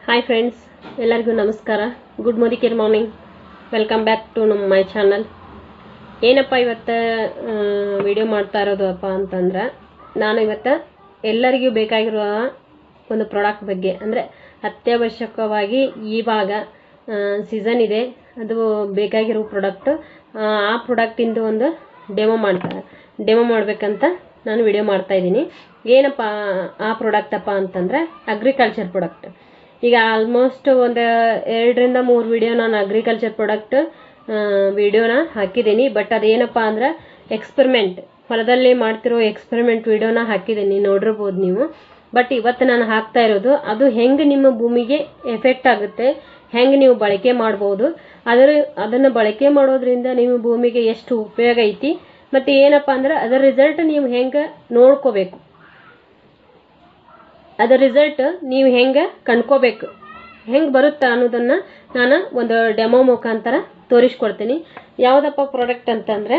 hi friends ಎಲ್ಲರಿಗೂ ನಮಸ್ಕಾರ good Modicare morning welcome back to ನಮ್ಮ ಮೈ ಚಾನಲ್ ಏನಪ್ಪ ಇವತ್ತು ವಿಡಿಯೋ ಮಾಡ್ತಾ ಇರೋದಪ್ಪ ಅಂತಂದ್ರೆ ನಾನು ಇವತ್ತು ಎಲ್ಲರಿಗೂ ಬೇಕಾಗಿರುವ ಒಂದು ಪ್ರಾಡಕ್ಟ್ ಬಗ್ಗೆ ಅಂದರೆ ಅತ್ಯವಶ್ಯಕವಾಗಿ ಇವಾಗ ಸೀಸನ್ ಇದೆ ಅದು ಬೇಕಾಗಿರೋ ಪ್ರಾಡಕ್ಟ್ ಆ ಪ್ರಾಡಕ್ಟಿಂದು ಒಂದು ಡೆಮೋ ಮಾಡ್ತಾರೆ ಡೆಮೋ ಮಾಡಬೇಕಂತ ನಾನು ವಿಡಿಯೋ ಮಾಡ್ತಾ ಇದ್ದೀನಿ ಏನಪ್ಪ ಆ ಪ್ರಾಡಕ್ಟಪ್ಪ ಅಂತಂದರೆ ಅಗ್ರಿಕಲ್ಚರ್ ಪ್ರಾಡಕ್ಟ್ ಈಗ ಆಲ್ಮೋಸ್ಟ್ ಒಂದು ಎರಡರಿಂದ ಮೂರು ವಿಡಿಯೋ ನಾನು ಅಗ್ರಿಕಲ್ಚರ್ ಪ್ರಾಡಕ್ಟ್ ವಿಡಿಯೋನ ಹಾಕಿದ್ದೀನಿ ಬಟ್ ಅದೇನಪ್ಪ ಅಂದ್ರೆ ಎಕ್ಸ್ಪೆರಿಮೆಂಟ್ ಹೊಲದಲ್ಲಿ ಮಾಡ್ತಿರೋ ಎಕ್ಸ್ಪೆರಿಮೆಂಟ್ ವಿಡಿಯೋನ ಹಾಕಿದ್ದೀನಿ ನೋಡಿರ್ಬೋದು ನೀವು ಬಟ್ ಇವತ್ತು ನಾನು ಹಾಕ್ತಾ ಇರೋದು ಅದು ಹೆಂಗೆ ನಿಮ್ಮ ಭೂಮಿಗೆ ಎಫೆಕ್ಟ್ ಆಗುತ್ತೆ ಹೆಂಗೆ ನೀವು ಬಳಕೆ ಮಾಡ್ಬೋದು ಅದರ ಅದನ್ನು ಬಳಕೆ ಮಾಡೋದ್ರಿಂದ ನಿಮ್ಮ ಭೂಮಿಗೆ ಎಷ್ಟು ಉಪಯೋಗ ಐತಿ ಮತ್ತು ಏನಪ್ಪ ಅಂದ್ರೆ ಅದರ ರಿಸಲ್ಟ್ ನೀವು ಹೆಂಗೆ ನೋಡ್ಕೋಬೇಕು ಅದರ ರಿಸಲ್ಟ್ ನೀವು ಹೆಂಗೆ ಕಂಡ್ಕೋಬೇಕು ಹೆಂಗೆ ಬರುತ್ತಾ ಅನ್ನೋದನ್ನು ನಾನು ಒಂದು ಡೆಮೋ ಮುಖಾಂತರ ತೋರಿಸ್ಕೊಡ್ತೀನಿ ಯಾವುದಪ್ಪ ಪ್ರಾಡಕ್ಟ್ ಅಂತಂದರೆ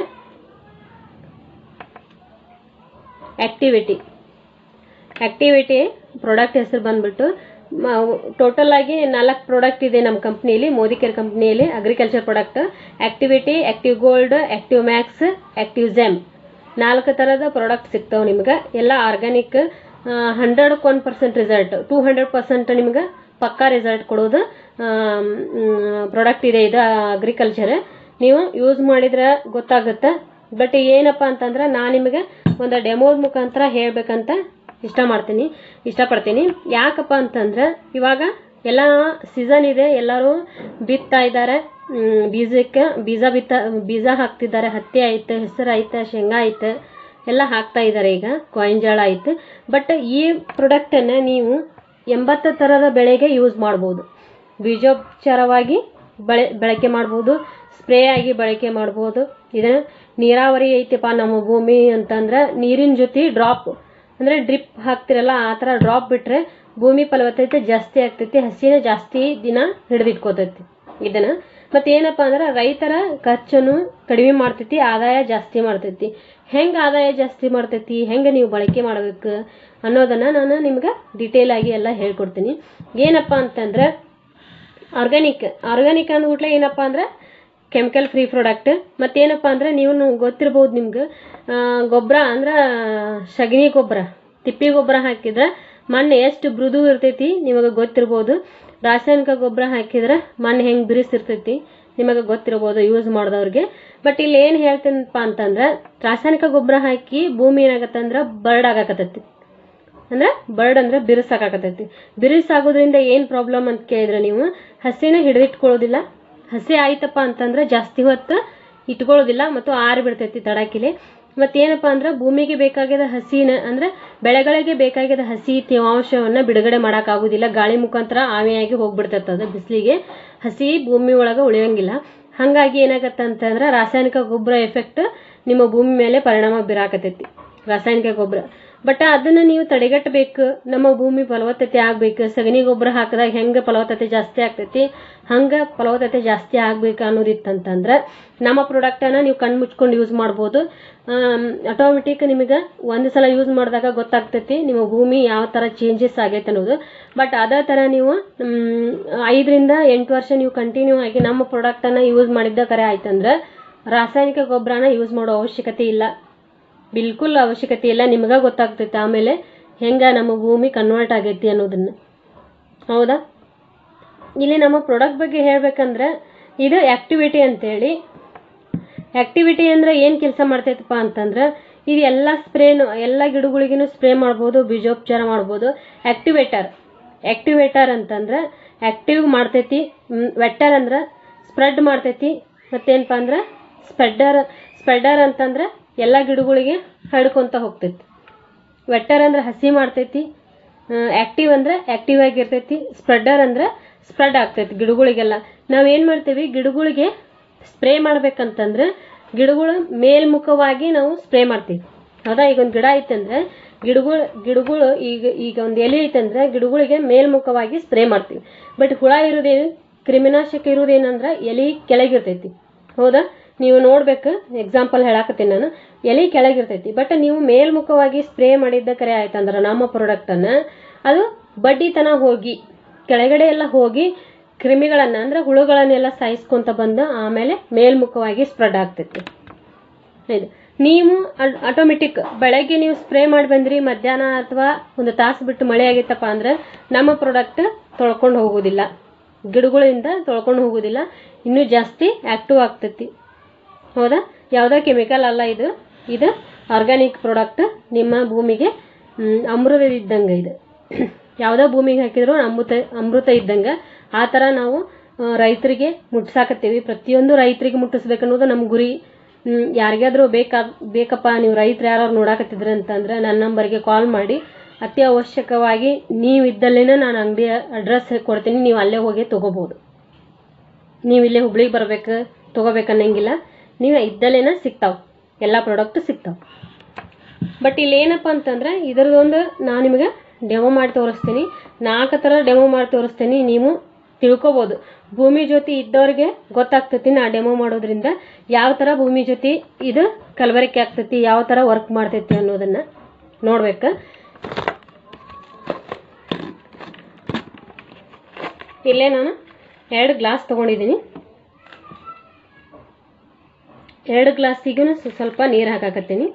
ಆ್ಯಕ್ಟಿವಿಟಿ ಆ್ಯಕ್ಟಿವಿಟಿ ಪ್ರಾಡಕ್ಟ್ ಹೆಸರು ಬಂದ್ಬಿಟ್ಟು ಟೋಟಲ್ ಆಗಿ ನಾಲ್ಕು ಪ್ರಾಡಕ್ಟ್ ಇದೆ ನಮ್ಮ ಕಂಪ್ನಿಯಲ್ಲಿ ಮೋದಿಕೇರ್ ಕಂಪ್ನಿಯಲ್ಲಿ agriculture product activity active gold active max active gem ನಾಲ್ಕು ಥರದ ಪ್ರಾಡಕ್ಟ್ ಸಿಗ್ತಾವೆ ನಿಮ್ಗೆ ಎಲ್ಲ ಆರ್ಗ್ಯಾನಿಕ್ ಹಂಡ್ರೆಡ್ಗೆ one percent result two hundred percent ನಿಮ್ಗೆ ಪಕ್ಕಾ ರಿಸಲ್ಟ್ ಕೊಡೋದು ಪ್ರಾಡಕ್ಟ್ ಇದೆ ಇದು ಅಗ್ರಿಕಲ್ಚರ್ ನೀವು ಯೂಸ್ ಮಾಡಿದ್ರೆ ಗೊತ್ತಾಗುತ್ತೆ ಬಟ್ ಏನಪ್ಪ ಅಂತಂದ್ರೆ ನಾನು ನಿಮಗೆ ಒಂದು ಡೆಮೋದ ಮುಖಾಂತರ ಹೇಳಬೇಕಂತ ಇಷ್ಟ ಮಾಡ್ತೀನಿ ಇಷ್ಟಪಡ್ತೀನಿ ಯಾಕಪ್ಪ ಅಂತಂದ್ರೆ ಇವಾಗ ಎಲ್ಲ ಸೀಸನ್ ಇದೆ ಎಲ್ಲರೂ ಬಿತ್ತಾ ಇದ್ದಾರೆ ಬೀಜಕ್ಕೆ ಬೀಜ ಬಿತ್ತ ಬೀಜ ಹಾಕ್ತಿದ್ದಾರೆ ಹತ್ತಿ ಆಯ್ತು ಹೆಸರು ಆಯ್ತು ಶೇಂಗಾ ಆಯ್ತು ಎಲ್ಲ ಹಾಕ್ತಾ ಇದ್ದಾರೆ ಈಗ ಗೋಂಜಾಳ ಆಯ್ತು ಬಟ್ ಈ ಪ್ರಾಡಕ್ಟನ್ನು ನೀವು ಎಂಬತ್ತು ಥರದ ಬೆಳೆಗೆ ಯೂಸ್ ಮಾಡ್ಬೋದು ಬೀಜೋಪಚಾರವಾಗಿ ಬಳೆ ಬಳಕೆ ಮಾಡ್ಬೋದು ಸ್ಪ್ರೇ ಆಗಿ ಬಳಕೆ ಮಾಡ್ಬೋದು ಇದನ್ನು ನೀರಾವರಿ ಐತಿಪ್ಪ ನಮ್ಮ ಭೂಮಿ ಅಂತಂದ್ರೆ ನೀರಿನ ಜೊತೆ ಡ್ರಾಪ್ ಅಂದರೆ ಡ್ರಿಪ್ ಹಾಕ್ತಿರಲ್ಲ ಆ ಥರ ಡ್ರಾಪ್ ಬಿಟ್ಟರೆ ಭೂಮಿ ಫಲವತ್ತತೆ ಜಾಸ್ತಿ ಆಗ್ತೈತಿ ಹಸಿನ ಜಾಸ್ತಿ ದಿನ ಹಿಡಿದಿಟ್ಕೋತೈತಿ ಇದನ್ನು ಮತ್ತು ಏನಪ್ಪ ಅಂದ್ರೆ ರೈತರ ಖರ್ಚನ್ನು ಕಡಿಮೆ ಮಾಡ್ತೈತಿ ಆದಾಯ ಜಾಸ್ತಿ ಮಾಡ್ತೈತಿ ಹೆಂಗೆ ಆದಾಯ ಜಾಸ್ತಿ ಮಾಡ್ತೈತಿ ಹೆಂಗೆ ನೀವು ಬಳಕೆ ಮಾಡಬೇಕು ಅನ್ನೋದನ್ನು ನಾನು ನಿಮ್ಗೆ ಡೀಟೇಲ್ ಆಗಿ ಎಲ್ಲ ಹೇಳ್ಕೊಡ್ತೀನಿ ಏನಪ್ಪ ಅಂತಂದ್ರೆ ಆರ್ಗ್ಯಾನಿಕ್ ಆರ್ಗ್ಯಾನಿಕ್ ಅಂದ್ಬಿಟ್ಲೆ ಏನಪ್ಪ ಅಂದ್ರೆ ಕೆಮಿಕಲ್ ಫ್ರೀ ಪ್ರಾಡಕ್ಟ್ ಮತ್ತೇನಪ್ಪ ಅಂದ್ರೆ ನೀವು ಗೊತ್ತಿರ್ಬೋದು ನಿಮ್ಗೆ ಗೊಬ್ಬರ ಅಂದ್ರೆ ಸಗಣಿ ಗೊಬ್ಬರ ತಿಪ್ಪಿ ಗೊಬ್ಬರ ಹಾಕಿದ್ರೆ ಮಣ್ಣು ಎಷ್ಟು ಮೃದು ಇರ್ತೈತಿ ನಿಮಗೆ ಗೊತ್ತಿರ್ಬೋದು ರಾಸಾಯನಿಕ ಗೊಬ್ಬರ ಹಾಕಿದ್ರೆ ಮಣ್ಣು ಹೆಂಗೆ ಬಿರುಸಿರ್ತೈತಿ ನಿಮಗೆ ಗೊತ್ತಿರ್ಬೋದು ಯೂಸ್ ಮಾಡಿದವ್ರಿಗೆ ಬಟ್ ಇಲ್ಲಿ ಏನು ಹೇಳ್ತೀನಪ್ಪ ಅಂತಂದ್ರೆ ರಾಸಾಯನಿಕ ಗೊಬ್ಬರ ಹಾಕಿ ಭೂಮಿ ಏನಾಗತ್ತಂದ್ರೆ ಬರ್ಡ್ ಆಗಾಕತ್ತೈತಿ ಅಂದ್ರೆ ಬರ್ಡ್ ಅಂದ್ರೆ ಬಿರುಸಾಗತೈತಿ ಬಿರುಸಾಗೋದ್ರಿಂದ ಏನು ಪ್ರಾಬ್ಲಮ್ ಅಂತ ಕೇಳಿದ್ರೆ ನೀವು ಹಸಿನ ಹಿಡಿದಿಟ್ಕೊಳ್ಳೋದಿಲ್ಲ ಹಸಿ ಆಯ್ತಪ್ಪ ಅಂತಂದ್ರೆ ಜಾಸ್ತಿ ಹೊತ್ತು ಇಟ್ಕೊಳ್ಳೋದಿಲ್ಲ ಮತ್ತು ಆರಿ ಬಿಡ್ತೈತಿ ತಡಕಿಲಿ ಮತ್ತೇನಪ್ಪ ಅಂದ್ರೆ ಭೂಮಿಗೆ ಬೇಕಾಗಿದ್ದ ಹಸಿನ ಅಂದ್ರೆ ಬೆಳೆಗಳಿಗೆ ಬೇಕಾಗಿದ್ದ ಹಸಿ ತೇವಾಂಶವನ್ನು ಬಿಡುಗಡೆ ಮಾಡೋಕ್ಕಾಗೋದಿಲ್ಲ ಗಾಳಿ ಮುಖಾಂತರ ಆವಿಯಾಗಿ ಹೋಗ್ಬಿಡ್ತೈತೆ ಅದು ಬಿಸಿಲಿಗೆ ಹಸಿ ಭೂಮಿ ಒಳಗೆ ಉಳಿಯೋಂಗಿಲ್ಲ ಹಾಗಾಗಿ ಏನಾಗತ್ತೆ ಅಂತಂದ್ರೆ ರಾಸಾಯನಿಕ ಗೊಬ್ಬರ ಎಫೆಕ್ಟ್ ನಿಮ್ಮ ಭೂಮಿ ಮೇಲೆ ಪರಿಣಾಮ ಬೀರಾಕತೈತಿ ರಾಸಾಯನಿಕ ಗೊಬ್ಬರ ಬಟ್ ಅದನ್ನು ನೀವು ತಡೆಗಟ್ಟಬೇಕು ನಮ್ಮ ಭೂಮಿ ಫಲವತ್ತತೆ ಆಗಬೇಕು ಸಗಣಿ ಗೊಬ್ಬರ ಹಾಕಿದಾಗ ಹೆಂಗೆ ಫಲವತ್ತತೆ ಜಾಸ್ತಿ ಆಗ್ತೈತಿ ಹಂಗೆ ಫಲವತ್ತತೆ ಜಾಸ್ತಿ ಆಗ್ಬೇಕು ಅನ್ನೋದಿತ್ತಂತಂದ್ರೆ ನಮ್ಮ ಪ್ರಾಡಕ್ಟನ್ನು ನೀವು ಕಣ್ಣು ಮುಚ್ಕೊಂಡು ಯೂಸ್ ಮಾಡ್ಬೋದು ಆಟೋಮೆಟಿಕ್ ನಿಮಗೆ ಒಂದು ಸಲ ಯೂಸ್ ಮಾಡಿದಾಗ ಗೊತ್ತಾಗ್ತೈತಿ ನಿಮ್ಮ ಭೂಮಿ ಯಾವ ಥರ ಚೇಂಜಸ್ ಆಗೈತೆ ಅನ್ನೋದು ಬಟ್ ಅದೇ ಥರ ನೀವು ಐದರಿಂದ ಎಂಟು ವರ್ಷ ನೀವು ಕಂಟಿನ್ಯೂ ಆಗಿ ನಮ್ಮ ಪ್ರಾಡಕ್ಟನ್ನು ಯೂಸ್ ಮಾಡಿದ್ದ ಕರೆ ಆಯ್ತಂದ್ರೆ ರಾಸಾಯನಿಕ ಗೊಬ್ಬರನ ಯೂಸ್ ಮಾಡೋ ಅವಶ್ಯಕತೆ ಇಲ್ಲ ಬಿಲ್ಕುಲ್ ಅವಶ್ಯಕತೆ ಇಲ್ಲ ನಿಮಗೆ ಗೊತ್ತಾಗ್ತೈತೆ ಆಮೇಲೆ ಹೆಂಗೆ ನಮ್ಮ ಭೂಮಿ ಕನ್ವರ್ಟ್ ಆಗೈತಿ ಅನ್ನೋದನ್ನು ಹೌದಾ ಇಲ್ಲಿ ನಮ್ಮ ಪ್ರಾಡಕ್ಟ್ ಬಗ್ಗೆ ಹೇಳ್ಬೇಕಂದ್ರೆ ಇದು ಆ್ಯಕ್ಟಿವಿಟಿ ಅಂತೇಳಿ ಆ್ಯಕ್ಟಿವಿಟಿ ಅಂದರೆ ಏನು ಕೆಲಸ ಮಾಡ್ತೈತಪ್ಪ ಅಂತಂದ್ರೆ ಇದು ಎಲ್ಲ ಸ್ಪ್ರೇನು ಎಲ್ಲ ಗಿಡಗಳಿಗೂ ಸ್ಪ್ರೇ ಮಾಡ್ಬೋದು ಬೀಜೋಪಚಾರ ಮಾಡ್ಬೋದು ಆ್ಯಕ್ಟಿವೇಟರ್ ಆ್ಯಕ್ಟಿವೇಟರ್ ಅಂತಂದ್ರೆ ಆ್ಯಕ್ಟಿವ್ ಮಾಡ್ತೈತಿ ವೆಟ್ಟರ್ ಅಂದ್ರೆ ಸ್ಪ್ರೆಡ್ ಮಾಡ್ತೈತಿ ಮತ್ತೇನಪ್ಪ ಅಂದ್ರೆ ಸ್ಪ್ರೆಡ್ಡರ್ ಸ್ಪ್ರೆಡರ್ ಅಂತಂದ್ರೆ ಎಲ್ಲ ಗಿಡಗಳಿಗೆ ಹರಡ್ಕೊತ ಹೋಗ್ತೈತಿ ವೆಟ್ಟರ್ ಅಂದ್ರೆ ಹಸಿ ಮಾಡ್ತೈತಿ ಆ್ಯಕ್ಟಿವ್ ಅಂದ್ರೆ ಆ್ಯಕ್ಟಿವ್ ಆಗಿರ್ತೈತಿ ಸ್ಪ್ರೆಡರ್ ಅಂದ್ರೆ ಸ್ಪ್ರೆಡ್ ಆಗ್ತೈತಿ ಗಿಡಗಳಿಗೆಲ್ಲ ನಾವೇನು ಮಾಡ್ತೀವಿ ಗಿಡಗಳಿಗೆ ಸ್ಪ್ರೇ ಮಾಡ್ಬೇಕಂತಂದ್ರೆ ಗಿಡಗಳು ಮೇಲ್ಮುಖವಾಗಿ ನಾವು ಸ್ಪ್ರೇ ಮಾಡ್ತೀವಿ ಹೌದಾ ಈಗ ಒಂದು ಗಿಡ ಐತಂದ್ರೆ ಗಿಡಗಳು ಗಿಡಗಳು ಈಗ ಈಗ ಒಂದು ಎಲೆ ಐತಂದ್ರೆ ಗಿಡಗಳಿಗೆ ಮೇಲ್ಮುಖವಾಗಿ ಸ್ಪ್ರೇ ಮಾಡ್ತೀವಿ ಬಟ್ ಹುಳ ಇರೋದೇನು ಕ್ರಿಮಿನಾಶಕ ಇರೋದೇನಂದ್ರೆ ಎಲೆ ಕೆಳಗಿರ್ತೈತಿ ಹೌದಾ ನೀವು ನೋಡ್ಬೇಕು ಎಕ್ಸಾಂಪಲ್ ಹೇಳಾಕತ್ತೀನಿ ನಾನು ಎಲೆ ಕೆಳಗಿರ್ತೈತಿ ಬಟ್ ನೀವು ಮೇಲ್ಮುಖವಾಗಿ ಸ್ಪ್ರೇ ಮಾಡಿದ್ದ ಕರೆ ಆಯ್ತಂದ್ರೆ ನಮ್ಮ ಪ್ರಾಡಕ್ಟನ್ನು ಅದು ಬಡ್ಡಿತನ ಹೋಗಿ ಕೆಳಗಡೆ ಎಲ್ಲ ಹೋಗಿ ಕ್ರಿಮಿಗಳನ್ನ ಅಂದ್ರೆ ಹುಳುಗಳನ್ನೆಲ್ಲ ಸಾಯಿಸ್ಕೊಂತ ಬಂದು ಆಮೇಲೆ ಮೇಲ್ಮುಖವಾಗಿ ಸ್ಪ್ರೆಡ್ ಆಗ್ತೈತಿ ಇದು ನೀವು ಆಟೋಮೆಟಿಕ್ ಬೆಳಗ್ಗೆ ನೀವು ಸ್ಪ್ರೇ ಮಾಡಿ ಬಂದ್ರಿ ಮಧ್ಯಾಹ್ನ ಅಥವಾ ಒಂದು ತಾಸು ಬಿಟ್ಟು ಮಳೆ ಆಗಿತ್ತಪ್ಪ ಅಂದ್ರೆ ನಮ್ಮ ಪ್ರಾಡಕ್ಟ್ ತೊಳ್ಕೊಂಡು ಹೋಗೋದಿಲ್ಲ ಗಿಡಗಳಿಂದ ತೊಳ್ಕೊಂಡು ಹೋಗೋದಿಲ್ಲ ಇನ್ನೂ ಜಾಸ್ತಿ ಆಕ್ಟಿವ್ ಆಗ್ತೈತಿ ಹೌದಾ ಯಾವುದೋ ಕೆಮಿಕಲ್ ಅಲ್ಲ ಇದು ಇದು ಆರ್ಗ್ಯಾನಿಕ್ ಪ್ರಾಡಕ್ಟ್ ನಿಮ್ಮ ಭೂಮಿಗೆ ಮ್, ಅಮೃತ ಇದ್ದಂಗೆ ಇದು ಯಾವುದೋ ಭೂಮಿಗೆ ಹಾಕಿದ್ರು ಅಮೃತ ಅಮೃತ ಇದ್ದಂಗೆ ಆ ಥರ ನಾವು ಆ, ರೈತರಿಗೆ ಮುಟ್ಸಾಕತ್ತೀವಿ ಪ್ರತಿಯೊಂದು ರೈತರಿಗೆ ಮುಟ್ಟಿಸ್ಬೇಕನ್ನೋದು ನಮ್ಮ ಗುರಿ ಮ್, ಯಾರಿಗಾದ್ರೂ ಬೇಕಾ ಬೇಕಪ್ಪ ನೀವು ರೈತರು ಯಾರು ನೋಡಾಕತ್ತಿದ್ರಿ ಅಂತಂದ್ರೆ ನನ್ನ ನಂಬರ್ಗೆ ಕಾಲ್ ಮಾಡಿ ಅತಿ ಅವಶ್ಯಕವಾಗಿ ನೀವು ಇದ್ದಲ್ಲೇನೆ ನಾನು ಅಂಗಡಿಯ ಅಡ್ರೆಸ್ ಕೊಡ್ತೀನಿ ನೀವು ಅಲ್ಲೇ ಹೋಗಿ ತೊಗೋಬೋದು ನೀವು ಇಲ್ಲೇ ಹುಬ್ಳಿಗೆ ಬರ್ಬೇಕು ತೊಗೋಬೇಕನ್ನಂಗಿಲ್ಲ ನೀವು ಇದ್ದಲ್ಲೇನ ಸಿಗ್ತಾವೆ ಎಲ್ಲ ಪ್ರಾಡಕ್ಟ್ ಸಿಗ್ತಾವೆ ಬಟ್ ಇಲ್ಲಿ ಏನಪ್ಪ ಅಂತಂದ್ರೆ ಇದರದೊಂದು ನಾನು ನಿಮಗೆ ಡೆಮೋ ಮಾಡಿ ತೋರಿಸ್ತೀನಿ ನಾಲ್ಕು ಥರ ಡೆಮೋ ಮಾಡಿ ತೋರಿಸ್ತೀನಿ ನೀವು ತಿಳ್ಕೊಬೋದು ಭೂಮಿ ಜೊತೆ ಇದ್ದವ್ರಿಗೆ ಗೊತ್ತಾಗ್ತೈತಿ ನಾ ಡೆಮೋ ಮಾಡೋದ್ರಿಂದ ಯಾವ ಥರ ಭೂಮಿ ಜೊತೆ ಇದು ಕಲಬೆರಕೆ ಆಗ್ತೈತಿ ಯಾವ ಥರ ವರ್ಕ್ ಮಾಡ್ತೈತಿ ಅನ್ನೋದನ್ನ ನೋಡ್ಬೇಕು ಇಲ್ಲೇ ನಾನು ಎರಡು ಗ್ಲಾಸ್ ತೊಗೊಂಡಿದ್ದೀನಿ ಎರಡು ಗ್ಲಾಸಿಗೂ ಸ್ವಲ್ಪ ನೀರು ಹಾಕಾಕತ್ತೀನಿ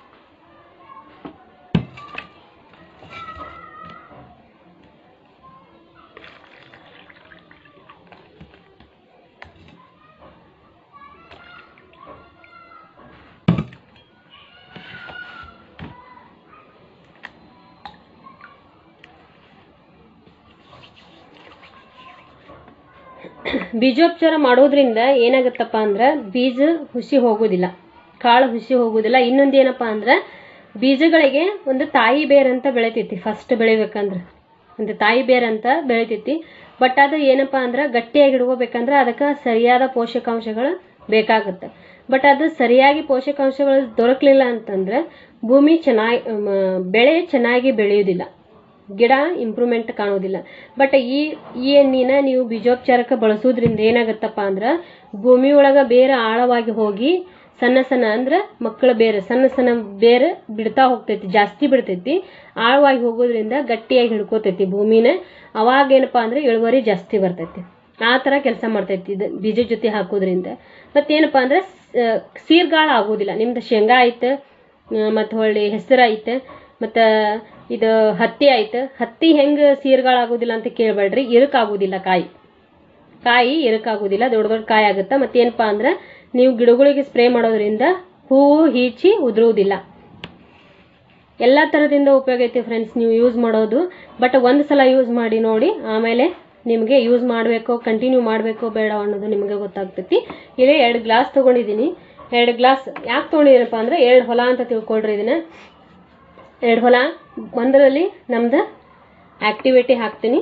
ಬೀಜೋಪಚಾರ ಮಾಡೋದ್ರಿಂದ ಏನಾಗುತ್ತಪ್ಪ ಅಂದ್ರೆ ಬೀಜ ಹುಸಿ ಹೋಗೋದಿಲ್ಲ ಕಾಳು ಹುಸಿ ಹೋಗೋದಿಲ್ಲ ಇನ್ನೊಂದು ಏನಪ್ಪ ಅಂದ್ರೆ ಬೀಜಗಳಿಗೆ ಒಂದು ತಾಯಿ ಬೇರ್ ಅಂತ ಬೆಳಿತೈತಿ ಫಸ್ಟ್ ಬೆಳಿಬೇಕಂದ್ರೆ ಒಂದು ತಾಯಿ ಬೇರ್ ಅಂತ ಬೆಳಿತೈತಿ ಬಟ್ ಅದು ಏನಪ್ಪ ಅಂದ್ರೆ ಗಟ್ಟಿಯಾಗಿ ಇಡ್ಕೋಬೇಕಂದ್ರೆ ಅದಕ್ಕೆ ಸರಿಯಾದ ಪೋಷಕಾಂಶಗಳು ಬೇಕಾಗುತ್ತೆ ಬಟ್ ಅದು ಸರಿಯಾಗಿ ಪೋಷಕಾಂಶಗಳು ದೊರಕಲಿಲ್ಲ ಅಂತಂದ್ರೆ ಭೂಮಿ ಚೆನ್ನಾಗಿ ಬೆಳೆ ಚೆನ್ನಾಗಿ ಬೆಳೆಯುವುದಿಲ್ಲ ಗಿಡ ಇಂಪ್ರೂವ್ಮೆಂಟ್ ಕಾಣೋದಿಲ್ಲ ಬಟ್ ಈ ಈ ಎಣ್ಣಿನ ನೀವು ಬೀಜೋಪಚಾರಕ್ಕೆ ಬಳಸೋದ್ರಿಂದ ಏನಾಗುತ್ತಪ್ಪ ಅಂದ್ರೆ ಭೂಮಿ ಒಳಗ ಬೇರೆ ಆಳವಾಗಿ ಹೋಗಿ ಸಣ್ಣ ಸಣ್ಣ ಅಂದ್ರೆ ಮಕ್ಕಳ ಬೇರೆ ಸಣ್ಣ ಸಣ್ಣ ಬೇರೆ ಬಿಡ್ತಾ ಹೋಗ್ತೈತಿ ಜಾಸ್ತಿ ಬಿಡ್ತೈತಿ ಆಳವಾಗಿ ಹೋಗೋದ್ರಿಂದ ಗಟ್ಟಿಯಾಗಿ ಹಿಡ್ಕೋತೈತಿ ಭೂಮಿನ ಅವಾಗ ಏನಪ್ಪಾ ಅಂದ್ರೆ ಇಳುವರಿ ಜಾಸ್ತಿ ಬರ್ತೈತಿ ಆ ಥರ ಕೆಲಸ ಮಾಡ್ತೈತಿ ಇದು ಬೀಜ ಜೊತೆ ಹಾಕೋದ್ರಿಂದ ಮತ್ತೇನಪ್ಪ ಅಂದ್ರೆ ಸ- ಸೀರ್ಗಾಳ ಆಗೋದಿಲ್ಲ ನಿಮ್ದು ಶೇಂಗಾ ಐತೆ ಮತ್ತು ಹೊಳ್ಳಿ ಹೆಸರು ಐತೆ ಮತ್ತು ಇದು ಹತ್ತಿ ಆಯ್ತು ಹತ್ತಿ ಹೆಂಗೆ ಸೀರ್ಗಳಾಗೋದಿಲ್ಲ ಅಂತ ಕೇಳಬೇಡ್ರಿ ಇರಕ್ಕಾಗೋದಿಲ್ಲ ಕಾಯಿ ಕಾಯಿ ಇರಕ್ಕಾಗೋದಿಲ್ಲ ದೊಡ್ಡ ದೊಡ್ಡ ಕಾಯಿ ಆಗುತ್ತೆ ಮತ್ತೇನಪ್ಪ ಅಂದ್ರೆ ನೀವು ಗಿಡಗಳಿಗೆ ಸ್ಪ್ರೇ ಮಾಡೋದ್ರಿಂದ ಹೂವು ಹೀಚಿ ಉದುರುವುದಿಲ್ಲ ಎಲ್ಲ ಥರದಿಂದ ಉಪಯೋಗ ಐತಿ ಫ್ರೆಂಡ್ಸ್ ನೀವು ಯೂಸ್ ಮಾಡೋದು ಬಟ್ ಒಂದು ಸಲ ಯೂಸ್ ಮಾಡಿ ನೋಡಿ ಆಮೇಲೆ ನಿಮಗೆ ಯೂಸ್ ಮಾಡಬೇಕು ಕಂಟಿನ್ಯೂ ಮಾಡಬೇಕು ಬೇಡ ಅನ್ನೋದು ನಿಮಗೆ ಗೊತ್ತಾಗ್ತೈತಿ ಇಲ್ಲಿ ಎರಡು ಗ್ಲಾಸ್ ತೊಗೊಂಡಿದ್ದೀನಿ ಎರಡು ಗ್ಲಾಸ್ ಯಾಕೆ ತೊಗೊಂಡಿದ್ದೀನಪ್ಪ ಅಂದ್ರೆ ಎರಡು ಹೊಲ ಅಂತ ತಿಳ್ಕೊಳ್ರಿ ಇದನ್ನ ಎರಡು ಹೊಲ ಒಂದರಲ್ಲಿ ನಮ್ದು ಆಕ್ಟಿವಿಟಿ ಹಾಕ್ತೀನಿ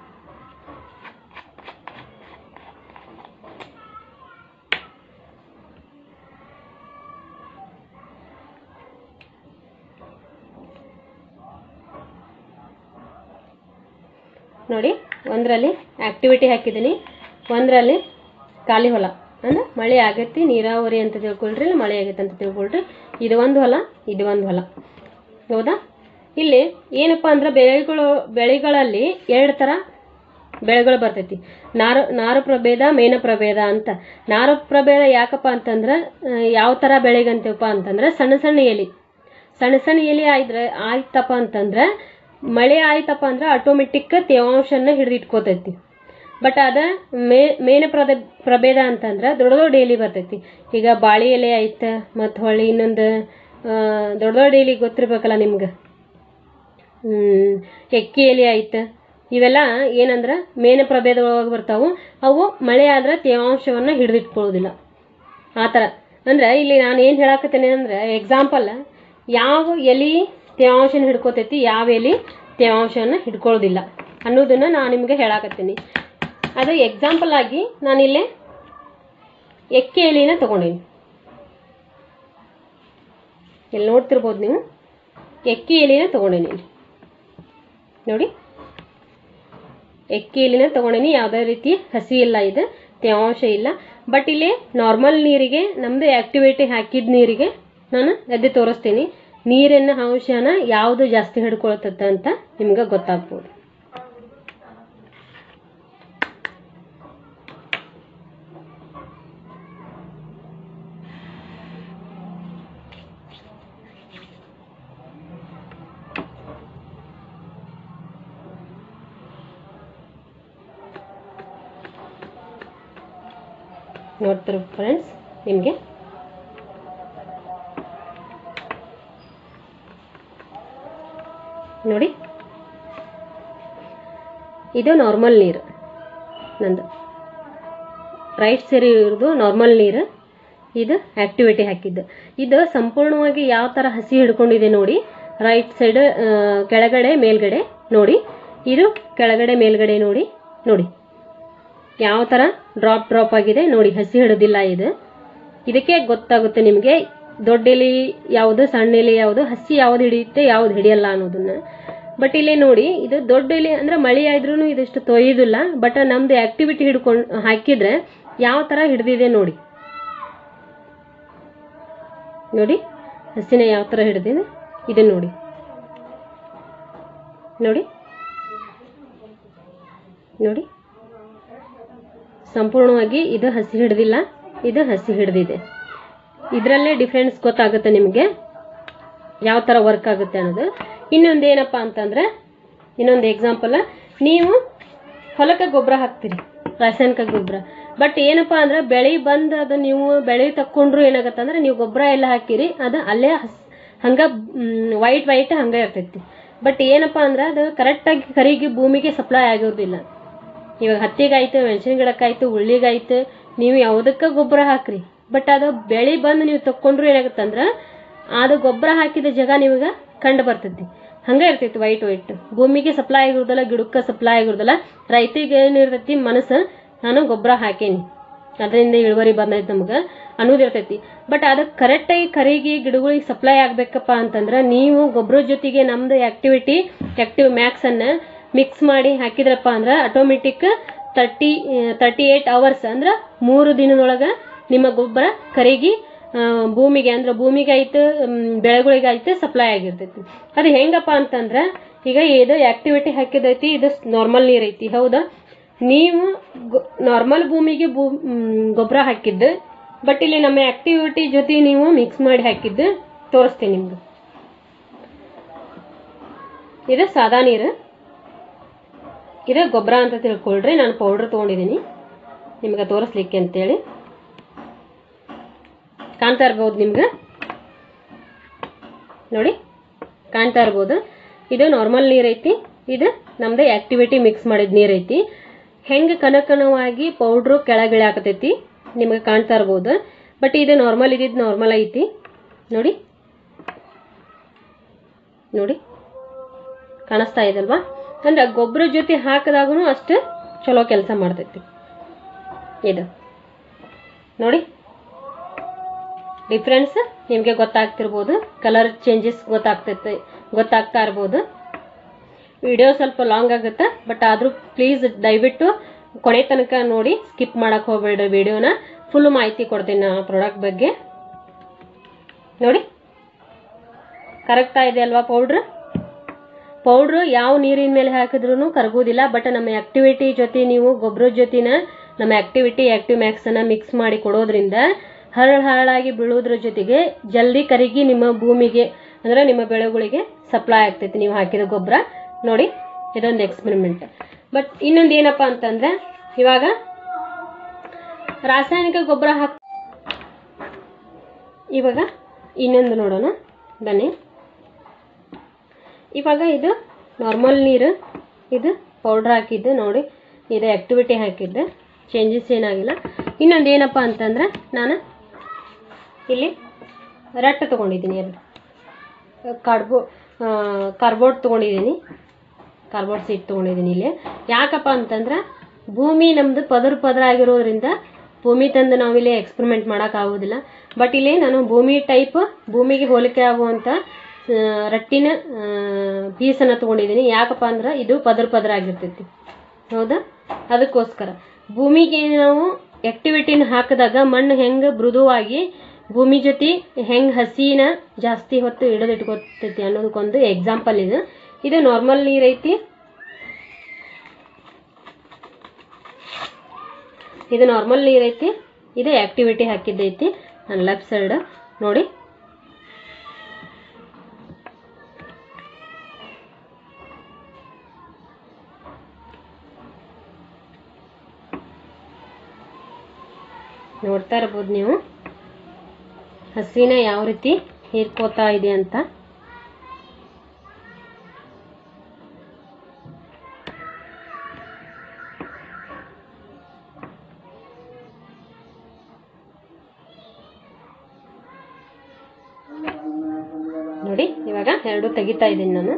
ನೋಡಿ ಒಂದರಲ್ಲಿ ಆಕ್ಟಿವಿಟಿ ಹಾಕಿದ್ದೀನಿ ಒಂದರಲ್ಲಿ ಖಾಲಿ ಹೊಲ ಅಂದ್ರೆ ಮಳೆ ಆಗೈತಿ ನೀರಾವರಿ ಅಂತ ತಿಳ್ಕೊಳ್ರಿ ಇಲ್ಲ ಮಳೆ ಆಗೈತೆ ಅಂತ ತಿಳ್ಕೊಳ್ರಿ ಇದು ಒಂದು ಹೊಲ ಇದು ಒಂದು ಹೊಲ ಹೌದಾ ಇಲ್ಲಿ ಏನಪ್ಪಾ ಅಂದ್ರೆ ಬೆಳೆಗಳು ಬೆಳೆಗಳಲ್ಲಿ ಎರಡು ಥರ ಬೆಳೆಗಳು ಬರ್ತೈತಿ ನಾರು ನಾರು ಪ್ರಭೇದ ಮೇನ ಪ್ರಭೇದ ಅಂತ ನಾರು ಪ್ರಭೇದ ಯಾಕಪ್ಪ ಅಂತಂದ್ರೆ ಯಾವ ಥರ ಬೆಳೆಗಂತೀವಪ್ಪ ಅಂತಂದ್ರೆ ಸಣ್ಣ ಸಣ್ಣ ಎಲೆ ಸಣ್ಣ ಸಣ್ಣ ಎಲೆ ಆಯ್ದ್ರೆ ಆಯ್ತಪ್ಪ ಅಂತಂದ್ರೆ ಮಳೆ ಆಯ್ತಪ್ಪ ಅಂದ್ರೆ ಆಟೋಮೆಟಿಕ್ ತೇವಾಂಶನ ಹಿಡಿದಿಟ್ಕೋತೈತಿ ಬಟ್ ಅದ ಮೇ ಮೇನ ಪ್ರದ ಪ್ರಭೇದ ಅಂತಂದ್ರೆ ದೊಡ್ಡ ದೊಡ್ಡ ಎಲೆ ಬರ್ತೈತಿ ಈಗ ಬಾಳೆ ಎಲೆ ಐತೆ ಮತ್ತು ಹೊಳ್ಳಿ ಇನ್ನೊಂದು ಆ, ದೊಡ್ಡ ದೊಡ್ಡ ಎಲೆ ಗೊತ್ತಿರ್ಬೇಕಲ್ಲ ನಿಮ್ಗೆ ಹ್ಮ್, ಎಕ್ಕಿ ಎಲೆ ಐತೆ ಇವೆಲ್ಲ ಏನಂದ್ರೆ ಮೇನ ಪ್ರಭೇದ ಒಳಗೆ ಬರ್ತಾವು ಅವು ಮಳೆ ಆದ್ರೆ ತೇವಾಂಶವನ್ನ ಹಿಡಿದಿಟ್ಕೊಳ್ಳೋದಿಲ್ಲ ಆ ಥರ ಅಂದ್ರೆ ಇಲ್ಲಿ ನಾನು ಏನು ಹೇಳಾಕತ್ತೇನೆ ಅಂದ್ರೆ ಎಕ್ಸಾಂಪಲ್ ಯಾವ ಎಲಿ ತೇವಾಂಶನ ಹಿಡ್ಕೋತೈತಿ ಯಾವ ಎಲಿ ತೇವಾಂಶನ ಹಿಡ್ಕೊಳ್ಳೋದಿಲ್ಲ ಅನ್ನೋದನ್ನ ನಾನು ನಿಮಗೆ ಹೇಳಾಕತ್ತೀನಿ ಅದು ಎಕ್ಸಾಂಪಲ್ ಆಗಿ ನಾನಿಲ್ಲೇ ಎಕ್ಕೆ ಎಲಿನ ತಗೊಂಡೀನಿ ಇಲ್ಲಿ ನೋಡ್ತಿರ್ಬೋದು ನೀವು ಎಕ್ಕಿ ಎಲಿನ ತಗೊಂಡೀನಿ ಇಲ್ಲಿ ನೋಡಿ ಎಕ್ಕಿ ಎಲಿನ ತಗೊಂಡೀನಿ ಯಾವುದೇ ರೀತಿ ಹಸಿ ಇಲ್ಲ ಇದು ತೇವಾಂಶ ಇಲ್ಲ ಬಟ್ ಇಲ್ಲಿ ನಾರ್ಮಲ್ ನೀರಿಗೆ ನಮ್ದು ಆಕ್ಟಿವಿಟಿ ಹಾಕಿದ ನೀರಿಗೆ ನಾನು ಎದ್ದು ತೋರಿಸ್ತೀನಿ ನೀರಿನ ಅಂಶನ ಯಾವುದು ಜಾಸ್ತಿ ಹಿಡ್ಕೊಳ್ತತ್ತ ಅಂತ ನಿಮ್ಗೆ ಗೊತ್ತಾಗ್ಬೋದು ನೋಡ್ತಿರೋ ಫ್ರೆಂಡ್ಸ್ ನಿಮಗೆ ನೋಡಿ ಇದು ನಾರ್ಮಲ್ ನೀರು ನಂದು ರೈಟ್ ಸೈಡ್ ಇರೋದು ನಾರ್ಮಲ್ ನೀರು ಇದು ಆಕ್ಟಿವಿಟಿ ಹಾಕಿದ್ದು ಇದು ಸಂಪೂರ್ಣವಾಗಿ ಯಾವ ಥರ ಹಸಿ ಹಿಡ್ಕೊಂಡಿದೆ ನೋಡಿ ರೈಟ್ ಸೈಡ್ ಕೆಳಗಡೆ ಮೇಲ್ಗಡೆ ನೋಡಿ ಇದು ಕೆಳಗಡೆ ಮೇಲ್ಗಡೆ ನೋಡಿ ನೋಡಿ ಯಾವ ಥರ ಡ್ರಾಪ್ ಡ್ರಾಪ್ ಆಗಿದೆ ನೋಡಿ ಹಸಿ ಹಿಡಿದಿಲ್ಲ ಇದು ಇದಕ್ಕೆ ಗೊತ್ತಾಗುತ್ತೆ ನಿಮಗೆ ದೊಡ್ಡ ಎಲೆ ಯಾವುದು ಸಣ್ಣ ಎಲೆ ಯಾವುದು ಹಸಿ ಯಾವ್ದು ಹಿಡಿಯುತ್ತೆ ಯಾವ್ದು ಹಿಡಿಯಲ್ಲ ಅನ್ನೋದನ್ನ ಬಟ್ ಇಲ್ಲಿ ನೋಡಿ ಇದು ದೊಡ್ಡ ಎಲೆ ಅಂದ್ರೆ ಮಳೆ ಆದ್ರೂ ಇದಷ್ಟು ತೊಯ್ಯೋದಿಲ್ಲ ಬಟ್ ನಮ್ದು ಆಕ್ಟಿವಿಟಿ ಹಿಡ್ಕೊಂಡು ಹಾಕಿದ್ರೆ ಯಾವ ಥರ ಹಿಡಿದಿದೆ ನೋಡಿ ನೋಡಿ ಹಸಿನ ಯಾವ ಥರ ಹಿಡಿದಿದೆ ಇದನ್ನ ನೋಡಿ ನೋಡಿ ನೋಡಿ ಸಂಪೂರ್ಣವಾಗಿ ಇದು ಹಸಿ ಹಿಡ್ದಿಲ್ಲ ಇದು ಹಸಿ ಹಿಡ್ದಿದೆ ಇದರಲ್ಲೇ ಡಿಫ್ರೆನ್ಸ್ ಗೊತ್ತಾಗುತ್ತೆ ನಿಮಗೆ ಯಾವ ಥರ ವರ್ಕ್ ಆಗುತ್ತೆ ಅನ್ನೋದು ಇನ್ನೊಂದು ಏನಪ್ಪ ಅಂತಂದ್ರೆ ಇನ್ನೊಂದು ಎಕ್ಸಾಂಪಲ್ ನೀವು ಹೊಲಕ್ಕೆ ಗೊಬ್ಬರ ಹಾಕ್ತೀರಿ ರಾಸಾಯನಿಕ ಗೊಬ್ಬರ ಬಟ್ ಏನಪ್ಪ ಅಂದ್ರೆ ಬೆಳೆ ಬಂದು ಅದು ನೀವು ಬೆಳೆ ತಕ್ಕೊಂಡ್ರು ಏನಾಗತ್ತೆ ಅಂದ್ರೆ ನೀವು ಗೊಬ್ಬರ ಎಲ್ಲ ಹಾಕಿರಿ ಅದು ಅಲ್ಲೇ ಹಸ್ ಹಂಗ ವೈಟ್ ವೈಟ್ ಹಂಗೆ ಇರ್ತೈತಿ ಬಟ್ ಏನಪ್ಪ ಅಂದ್ರೆ ಅದು ಕರೆಕ್ಟಾಗಿ ಕರಿಗೆ ಭೂಮಿಗೆ ಸಪ್ಲೈ ಆಗೋದಿಲ್ಲ ಇವಾಗ ಹತ್ತಿಗಾಯ್ತು ಮೆಣಸಿನ ಗಿಡಕ್ಕಾಯ್ತು ಉಳ್ಳಿಗಾಯ್ತು ನೀವು ಯಾವುದಕ್ಕೆ ಗೊಬ್ಬರ ಹಾಕ್ರಿ ಬಟ್ ಅದು ಬೆಳೆ ಬಂದು ನೀವು ತಕ್ಕೊಂಡ್ರು ಏನಾಗುತ್ತಂದ್ರೆ ಅದು ಗೊಬ್ಬರ ಹಾಕಿದ ಜಾಗ ನಿಮಗೆ ಕಂಡು ಬರ್ತೈತಿ ಹಂಗೆ ಇರ್ತೈತಿ ವೈಟ್ ವೈಟ್ ಭೂಮಿಗೆ ಸಪ್ಲೈ ಆಗಿರೋದಲ್ಲ ಗಿಡಕ್ಕೆ ಸಪ್ಲೈ ಆಗಿರೋದಲ್ಲ ರೈತರಿಗೆ ಏನಿರ್ತೈತಿ ಮನಸ್ಸು ನಾನು ಗೊಬ್ಬರ ಹಾಕೇನಿ ಅದರಿಂದ ಇಳುವರಿ ಬಂದೈತೆ ನಮ್ಗೆ ಅನ್ನೋದಿರ್ತೈತಿ ಬಟ್ ಅದಕ್ಕೆ ಕರೆಕ್ಟಾಗಿ ಕರಿಗೆ ಗಿಡಗಳಿಗೆ ಸಪ್ಲೈ ಆಗ್ಬೇಕಪ್ಪ ಅಂತಂದ್ರೆ ನೀವು ಗೊಬ್ಬರ ಜೊತೆಗೆ ನಮ್ದು ಆಕ್ಟಿವಿಟಿ ಆಕ್ಟಿವ್ ಮ್ಯಾಕ್ಸನ್ನು ಮಿಕ್ಸ್ ಮಾಡಿ ಹಾಕಿದ್ರಪ್ಪ ಅಂದ್ರೆ automatic thirty thirty eight hours ಅಂದ್ರೆ ಮೂರು ದಿನದೊಳಗೆ ನಿಮ್ಮ ಗೊಬ್ಬರ ಕರಿಗಿ ಆ, ಭೂಮಿಗೆ ಅಂದ್ರೆ ಭೂಮಿಗೆ ಆಯ್ತು ಬೆಳೆಗಳಿಗೆ ಆಯ್ತು ಸಪ್ಲೈ ಆಗಿರ್ತೈತಿ ಅದು ಹೆಂಗಪ್ಪ ಅಂತಂದ್ರೆ ಈಗ ಇದು ಆಕ್ಟಿವಿಟಿ ಹಾಕಿದೈತಿ ಇದು ನಾರ್ಮಲ್ ನೀರ್ ಐತಿ ಹೌದಾ ನೀವು ನಾರ್ಮಲ್ ಭೂಮಿಗೆ ಭೂ ಗೊಬ್ಬರ ಹಾಕಿದ್ದು ಬಟ್ ಇಲ್ಲಿ ನಮ್ಮ ಆಕ್ಟಿವಿಟಿ ಜೊತೆ ನೀವು ಮಿಕ್ಸ್ ಮಾಡಿ ಹಾಕಿದ್ದು ತೋರಿಸ್ತೀನಿ ನಿಮ್ಗೆ ಇದು ಸಾದಾ ನೀರು ಇದು ಗೊಬ್ಬರ ಅಂತ ತಿಳ್ಕೊಳ್ರಿ ನಾನು ಪೌಡ್ರ್ ತೊಗೊಂಡಿದ್ದೀನಿ ನಿಮ್ಗೆ ತೋರಿಸ್ಲಿಕ್ಕೆ ಅಂತೇಳಿ ಕಾಣ್ತಾ ಇರ್ಬೋದು ನಿಮ್ಗೆ ನೋಡಿ ಕಾಣ್ತಾ ಇರ್ಬೋದು ಇದು ನಾರ್ಮಲ್ ನೀರ್ ಐತಿ ಇದು ನಮ್ದು ಆಕ್ಟಿವಿಟಿ ಮಿಕ್ಸ್ ಮಾಡಿದ ನೀರ್ ಐತಿ ಹೆಂಗೆ ಕಣಕಣವಾಗಿ ಪೌಡ್ರು ಕೆಳಗಿಳಿ ಹಾಕತೈತಿ ನಿಮಗೆ ಕಾಣ್ತಾ ಇರ್ಬೋದು ಬಟ್ ಇದು ನಾರ್ಮಲ್ ಇದ್ದಿದ್ದು ನಾರ್ಮಲ್ ಐತಿ ನೋಡಿ ನೋಡಿ ಕಾಣಿಸ್ತಾ ಇದಲ್ವಾ ಅಂದ್ರೆ ಗೊಬ್ಬರ ಜೊತೆ ಹಾಕಿದಾಗೂ ಅಷ್ಟು ಚಲೋ ಕೆಲಸ ಮಾಡ್ತೈತಿ ಇದು ನೋಡಿ ಡಿಫ್ರೆನ್ಸ್ ನಿಮಗೆ ಗೊತ್ತಾಗ್ತಿರ್ಬೋದು ಕಲರ್ ಚೇಂಜಸ್ ಗೊತ್ತಾಗ್ತೈತೆ ಗೊತ್ತಾಗ್ತಾ ಇರ್ಬೋದು ವಿಡಿಯೋ ಸ್ವಲ್ಪ ಲಾಂಗ್ ಆಗುತ್ತೆ ಬಟ್ ಆದರೂ ಪ್ಲೀಸ್ ದಯವಿಟ್ಟು ಕೊನೆ ತನಕ ನೋಡಿ ಸ್ಕಿಪ್ ಮಾಡಕ್ಕೆ ಹೋಗ್ಬೇಡ್ರಿ ವಿಡಿಯೋನ ಫುಲ್ ಮಾಹಿತಿ ಕೊಡ್ತೀನಿ ನಾನು ಪ್ರಾಡಕ್ಟ್ ಬಗ್ಗೆ ನೋಡಿ ಕರಗ್ತಾ ಇದೆ ಅಲ್ವಾ ಪೌಡ್ರ್ ಪೌಡ್ರು ಯಾವ ನೀರಿನ ಮೇಲೆ ಹಾಕಿದ್ರೂ ಕರಗೋದಿಲ್ಲ ಬಟ್ ನಮ್ಮ ಆಕ್ಟಿವಿಟಿ ಜೊತೆ ನೀವು ಗೊಬ್ಬರದ ಜೊತೆನ ನಮ್ಮ ಆಕ್ಟಿವಿಟಿ ಆಕ್ಟಿವ್ ಮ್ಯಾಕ್ಸನ್ನು ಮಿಕ್ಸ್ ಮಾಡಿ ಕೊಡೋದ್ರಿಂದ ಹರಳು ಹರಳಾಗಿ ಬೀಳೋದ್ರ ಜೊತೆಗೆ ಜಲ್ದಿ ಕರಗಿ ನಿಮ್ಮ ಭೂಮಿಗೆ ಅಂದ್ರೆ ನಿಮ್ಮ ಬೆಳೆಗಳಿಗೆ ಸಪ್ಲೈ ಆಗ್ತೈತಿ ನೀವು ಹಾಕಿದ ಗೊಬ್ಬರ ನೋಡಿ ಇದೊಂದು ಎಕ್ಸ್ಪೆರಿಮೆಂಟ್ ಬಟ್ ಇನ್ನೊಂದು ಏನಪ್ಪ ಅಂತಂದ್ರೆ ಇವಾಗ ರಾಸಾಯನಿಕ ಗೊಬ್ಬರ ಹಾಕ್ ಇವಾಗ ಇನ್ನೊಂದು ನೋಡೋಣ ಬನ್ನಿ ಇವಾಗ ಇದು ನಾರ್ಮಲ್ ನೀರು ಇದು ಪೌಡ್ರ್ ಹಾಕಿದ್ದು ನೋಡಿ ಇದು ಆ್ಯಕ್ಟಿವಿಟಿ ಹಾಕಿದ್ದೆ ಚೇಂಜಸ್ ಏನಾಗಿಲ್ಲ ಇನ್ನೊಂದು ಏನಪ್ಪ ಅಂತಂದ್ರೆ ನಾನು ಇಲ್ಲಿ ರಟ್ಟು ತೊಗೊಂಡಿದ್ದೀನಿ ಅದು ಕಾರ್ಡ್ಬೋ ಕಾರ್ಬೋರ್ಡ್ ತೊಗೊಂಡಿದ್ದೀನಿ ಕಾರ್ಬೋರ್ಡ್ ಸೀಟ್ ತೊಗೊಂಡಿದ್ದೀನಿ ಇಲ್ಲಿ ಯಾಕಪ್ಪ ಅಂತಂದ್ರೆ ಭೂಮಿ ನಮ್ಮದು ಪದರ ಪದರ ಆಗಿರೋದ್ರಿಂದ ಭೂಮಿ ತಂದು ನಾವಿಲ್ಲಿ ಎಕ್ಸ್ಪೆರಿಮೆಂಟ್ ಮಾಡೋಕ್ಕಾಗೋದಿಲ್ಲ ಬಟ್ ಇಲ್ಲಿ ನಾನು ಭೂಮಿ ಟೈಪ್ ಭೂಮಿಗೆ ಹೋಲಿಕೆ ಆಗುವಂಥ ಆ, ರಟ್ಟಿನ ಪೀಸನ್ನು ತೊಗೊಂಡಿದ್ದೀನಿ ಯಾಕಪ್ಪ ಅಂದ್ರೆ ಇದು ಪದರ ಪದರ ಆಗಿರ್ತೈತಿ ಹೌದಾ ಅದಕ್ಕೋಸ್ಕರ ಭೂಮಿಗೆ ನಾವು ಆಕ್ಟಿವಿಟಿನ ಹಾಕಿದಾಗ ಮಣ್ಣು ಹೆಂಗೆ ಮೃದುವಾಗಿ ಭೂಮಿ ಜೊತೆ ಹೆಂಗೆ ಹಸಿನ ಜಾಸ್ತಿ ಹೊತ್ತು ಹಿಡಿದಿಟ್ಕೊತೈತಿ ಅನ್ನೋದಕ್ಕೊಂದು ಎಕ್ಸಾಂಪಲ್ ಇದು ಇದು ನಾರ್ಮಲ್ ನೀರು ಐತಿ ಇದು ನಾರ್ಮಲ್ ನೀರು ಐತಿ ಇದು ಆಕ್ಟಿವಿಟಿ ಹಾಕಿದ್ದೈತಿ ನನ್ನ ಲೆಫ್ಟ್ ಸೈಡ್ ನೋಡಿ ನೋಡ್ತಾ ಇರ್ಬೋದು ನೀವು ಹಸಿನ ಯಾವ ರೀತಿ ಹೀರ್ಕೋತಾ ಇದೆ ಅಂತ ನೋಡಿ ಇವಾಗ ಎರಡು ತೆಗಿತಾ ಇದ್ದೀನಿ ನಾನು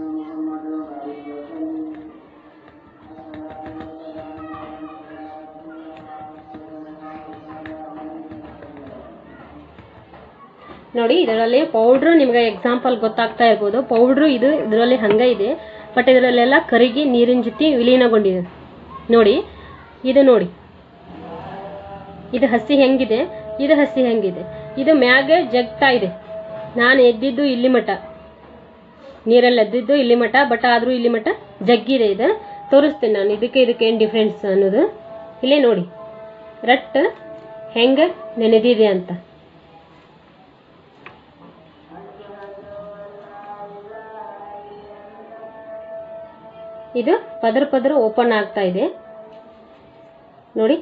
ನೋಡಿ ಇದರಲ್ಲಿ ಪೌಡ್ರು ನಿಮ್ಗೆ ಎಕ್ಸಾಂಪಲ್ ಗೊತ್ತಾಗ್ತಾ ಇರ್ಬೋದು ಪೌಡ್ರು ಇದು ಇದರಲ್ಲಿ ಹಂಗ ಇದೆ ಬಟ್ ಇದರಲ್ಲೆಲ್ಲ ಕರಿಗಿ ನೀರಿನ ಜೊತೆ ವಿಲೀನಗೊಂಡಿದೆ ನೋಡಿ ಇದು ನೋಡಿ ಇದು ಹಸಿ ಹೆಂಗಿದೆ ಇದು ಹಸಿ ಹೆಂಗಿದೆ ಇದು ಮ್ಯಾಗೆ ಜಗ್ತಾ ಇದೆ ನಾನು ಎದ್ದಿದ್ದು ಇಲ್ಲಿ ಮಠ ನೀರಲ್ಲಿ ಎದ್ದಿದ್ದು ಇಲ್ಲಿ ಮಠ ಬಟ್ ಆದ್ರೂ ಇಲ್ಲಿ ಮಠ ಜಗ್ಗಿದೆ ಇದು ತೋರಿಸ್ತೇನೆ ನಾನು ಇದಕ್ಕೆ ಇದಕ್ಕೆ ಏನು ಡಿಫ್ರೆನ್ಸ್ ಅನ್ನೋದು ಇಲ್ಲೇ ನೋಡಿ ರಟ್ ಹೆಂಗ ನೆನೆದಿದೆ ಅಂತ ಇದು ಪದರ ಪದರ ಓಪನ್ ಆಗ್ತಾ ಇದೆ ನೋಡಿ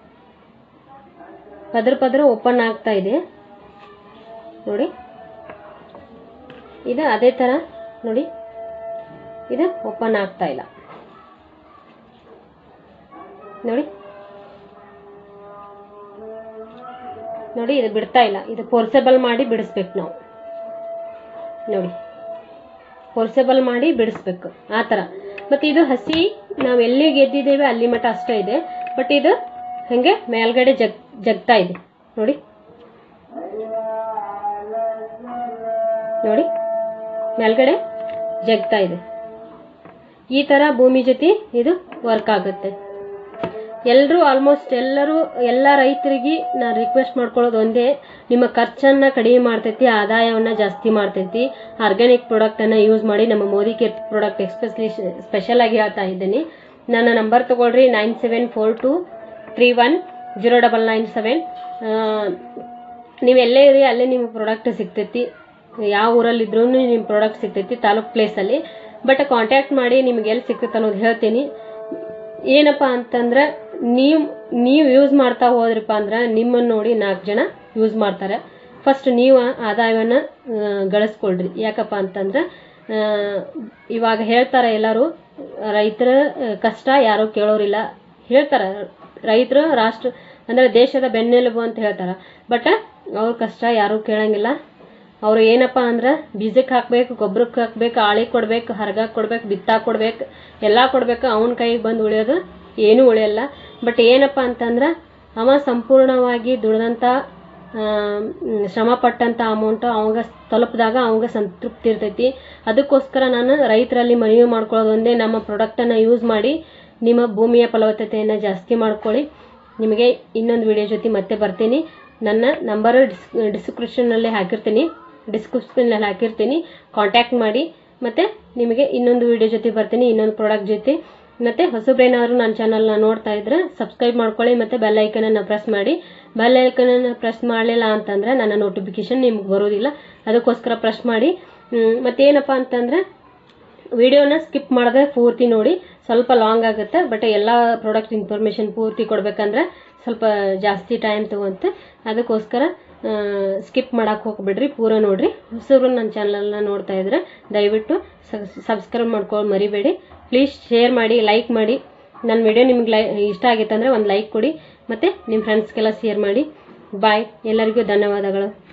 ಪದರ ಪದರ ಓಪನ್ ಆಗ್ತಾ ಇದೆ ನೋಡಿ ಇದು ಅದೇ ಥರ ನೋಡಿ ಇದು ಓಪನ್ ಆಗ್ತಾ ಇಲ್ಲ ನೋಡಿ ನೋಡಿ ಇದು ಬಿಡ್ತಾ ಇಲ್ಲ ಇದು ಫೋರ್ಸೆಬಲ್ ಮಾಡಿ ಬಿಡಿಸ್ಬೇಕು ನಾವು ನೋಡಿ ಫೋರ್ಸೆಬಲ್ ಮಾಡಿ ಬಿಡಿಸ್ಬೇಕು ಆ ಥರ ಮತ್ತು ಇದು ಹಸಿ ನಾವು ಎಲ್ಲಿ ಗೆದ್ದಿದ್ದೇವೆ ಅಲ್ಲಿ ಮಟ್ಟ ಅಷ್ಟೇ ಇದೆ ಬಟ್ ಇದು ಹಾಗೆ ಮೇಲ್ಗಡೆ ಜಗ್ ಜಗ್ತಾ ಇದೆ ನೋಡಿ ನೋಡಿ ಮೇಲ್ಗಡೆ ಜಗ್ತಾ ಇದೆ ಈ ಥರ ಭೂಮಿ ಜೊತೆ ಇದು ವರ್ಕ್ ಆಗುತ್ತೆ ಎಲ್ಲರೂ ಆಲ್ಮೋಸ್ಟ್ ಎಲ್ಲರೂ ಎಲ್ಲ ರೈತರಿಗೆ ನಾನು ರಿಕ್ವೆಸ್ಟ್ ಮಾಡ್ಕೊಳ್ಳೋದು ಒಂದೇ ನಿಮ್ಮ ಖರ್ಚನ್ನು ಕಡಿಮೆ ಮಾಡ್ತೈತಿ ಆದಾಯವನ್ನು ಜಾಸ್ತಿ ಮಾಡ್ತೈತಿ ಆರ್ಗ್ಯಾನಿಕ್ ಪ್ರಾಡಕ್ಟನ್ನು ಯೂಸ್ ಮಾಡಿ ನಮ್ಮ Modicare product especially special ಆಗಿ ಹೇಳ್ತಾ ಇದ್ದೀನಿ ನನ್ನ ನಂಬರ್ ತಗೊಳ್ರಿ nine seven four two three one zero double nine seven ನೀವು ಎಲ್ಲೇ ಇರಿ ಅಲ್ಲೇ ನಿಮ್ಮ ಪ್ರಾಡಕ್ಟ್ ಸಿಗ್ತೈತಿ ಯಾವ ಊರಲ್ಲಿದ್ರೂ ನಿಮ್ಮ ಪ್ರಾಡಕ್ಟ್ ಸಿಗ್ತೈತಿ ತಾಲೂಕ್ ಪ್ಲೇಸಲ್ಲಿ ಬಟ್ ಕಾಂಟ್ಯಾಕ್ಟ್ ಮಾಡಿ ನಿಮ್ಗೆ ಎಲ್ಲಿ ಸಿಗ್ತೈತೆ ಅನ್ನೋದು ಹೇಳ್ತೀನಿ ಏನಪ್ಪ ಅಂತಂದ್ರೆ ನೀವು ನೀವು ಯೂಸ್ ಮಾಡ್ತಾ ಹೋದ್ರಪ್ಪ ಅಂದ್ರೆ ನಿಮ್ಮನ್ನು ನೋಡಿ ನಾಲ್ಕು ಜನ ಯೂಸ್ ಮಾಡ್ತಾರೆ ಫಸ್ಟ್ ನೀವು ಆದಾಯವನ್ನು ಗಳಿಸ್ಕೊಳ್ರಿ ಯಾಕಪ್ಪ ಅಂತಂದ್ರೆ ಆ, ಇವಾಗ ಹೇಳ್ತಾರೆ ಎಲ್ಲರೂ ರೈತರ ಕಷ್ಟ ಯಾರೂ ಕೇಳೋರಿಲ್ಲ ಹೇಳ್ತಾರೆ ರೈತರು ರಾಷ್ಟ್ರ ಅಂದ್ರೆ ದೇಶದ ಬೆನ್ನೆಲುಬು ಅಂತ ಹೇಳ್ತಾರೆ ಬಟ್ ಅವ್ರ ಕಷ್ಟ ಯಾರೂ ಕೇಳಂಗಿಲ್ಲ ಅವ್ರು ಏನಪ್ಪ ಅಂದ್ರೆ ಬೀಜಕ್ಕೆ ಹಾಕ್ಬೇಕು ಗೊಬ್ಬರಕ್ಕೆ ಹಾಕ್ಬೇಕು ಆಳಿಗೆ ಕೊಡ್ಬೇಕು ಹರ್ಗಾಕ್ ಕೊಡ್ಬೇಕು ಬಿತ್ತಾಕ್ ಕೊಡ್ಬೇಕು ಎಲ್ಲ ಕೊಡ್ಬೇಕು ಅವನ ಕೈಗೆ ಬಂದು ಉಳಿಯೋದು ಏನೂ ಉಳಿಯಲ್ಲ ಬಟ್ ಏನಪ್ಪ ಅಂತಂದ್ರೆ ಅವ ಸಂಪೂರ್ಣವಾಗಿ ದುಡ್ದಂಥ ಶ್ರಮ ಪಟ್ಟಂಥ ಅಮೌಂಟ್ ಅವಾಗ ತಲುಪಿದಾಗ ಅವಾಗ ಸಂತೃಪ್ತಿ ಇರ್ತೈತಿ ಅದಕ್ಕೋಸ್ಕರ ನಾನು ರೈತರಲ್ಲಿ ಮನವಿ ಮಾಡ್ಕೊಳ್ಳೋದು ಒಂದೇ ನಮ್ಮ ಪ್ರಾಡಕ್ಟನ್ನು ಯೂಸ್ ಮಾಡಿ ನಿಮ್ಮ ಭೂಮಿಯ ಫಲವತ್ತತೆಯನ್ನು ಜಾಸ್ತಿ ಮಾಡ್ಕೊಳ್ಳಿ ನಿಮಗೆ ಇನ್ನೊಂದು ವಿಡಿಯೋ ಜೊತೆ ಮತ್ತೆ ಬರ್ತೀನಿ ನನ್ನ ನಂಬರು ಡಿಸ್ ಡಿಸ್ಕ್ರಿಪ್ಷನ್ನಲ್ಲಿ ಹಾಕಿರ್ತೀನಿ ಡಿಸ್ಕ್ರಿಪ್ಷನ್ನಲ್ಲಿ ಹಾಕಿರ್ತೀನಿ ಕಾಂಟ್ಯಾಕ್ಟ್ ಮಾಡಿ ಮತ್ತು ನಿಮಗೆ ಇನ್ನೊಂದು ವಿಡಿಯೋ ಜೊತೆ ಬರ್ತೀನಿ ಇನ್ನೊಂದು ಪ್ರಾಡಕ್ಟ್ ಜೊತೆ ಮತ್ತು ಹೊಸಬ್ರೇನಾದ್ರು ನನ್ನ ಚಾನಲ್ನ ನೋಡ್ತಾ ಇದ್ರೆ ಸಬ್ಸ್ಕ್ರೈಬ್ ಮಾಡ್ಕೊಳ್ಳಿ ಮತ್ತು ಬೆಲ್ ಐಕನನ್ನು ಪ್ರೆಸ್ ಮಾಡಿ ಬೆಲ್ ಐಕನನ್ನು ಪ್ರೆಸ್ ಮಾಡಲಿಲ್ಲ ಅಂತಂದರೆ ನನ್ನ ನೋಟಿಫಿಕೇಶನ್ ನಿಮ್ಗೆ ಬರೋದಿಲ್ಲ ಅದಕ್ಕೋಸ್ಕರ ಪ್ರೆಸ್ ಮಾಡಿ ಹ್ಮ್, ಮತ್ತೇನಪ್ಪ ಅಂತಂದರೆ ವಿಡಿಯೋನ ಸ್ಕಿಪ್ ಮಾಡದೆ ಪೂರ್ತಿ ನೋಡಿ ಸ್ವಲ್ಪ ಲಾಂಗ್ ಆಗುತ್ತೆ ಬಟ್ ಎಲ್ಲ ಪ್ರಾಡಕ್ಟ್ ಇನ್ಫಾರ್ಮೇಷನ್ ಪೂರ್ತಿ ಕೊಡ್ಬೇಕಂದ್ರೆ ಸ್ವಲ್ಪ ಜಾಸ್ತಿ ಟೈಮ್ ತಗೊಂತೆ ಅದಕ್ಕೋಸ್ಕರ ಸ್ಕಿಪ್ ಮಾಡಕ್ಕೆ ಹೋಗ್ಬಿಡ್ರಿ ಪೂರ ನೋಡ್ರಿ ಹೊಸಬ್ರು ನನ್ನ ಚಾನಲ್ನ ನೋಡ್ತಾ ಇದ್ರೆ ದಯವಿಟ್ಟು ಸಬ್ಸ್ಕ್ರೈಬ್ ಮಾಡ್ಕೊಂಡು ಮರಿಬೇಡಿ ಪ್ಲೀಸ್ ಶೇರ್ ಮಾಡಿ ಲೈಕ್ ಮಾಡಿ ನನ್ನ ವಿಡಿಯೋ ನಿಮ್ಗೆ ಲೈ ಇಷ್ಟ ಆಗಿತ್ತಂದ್ರೆ ಒಂದು ಲೈಕ್ ಕೊಡಿ ಮತ್ತು ನಿಮ್ಮ ಫ್ರೆಂಡ್ಸ್ಗೆಲ್ಲ ಶೇರ್ ಮಾಡಿ ಬಾಯ್ ಎಲ್ಲರಿಗೂ ಧನ್ಯವಾದಗಳು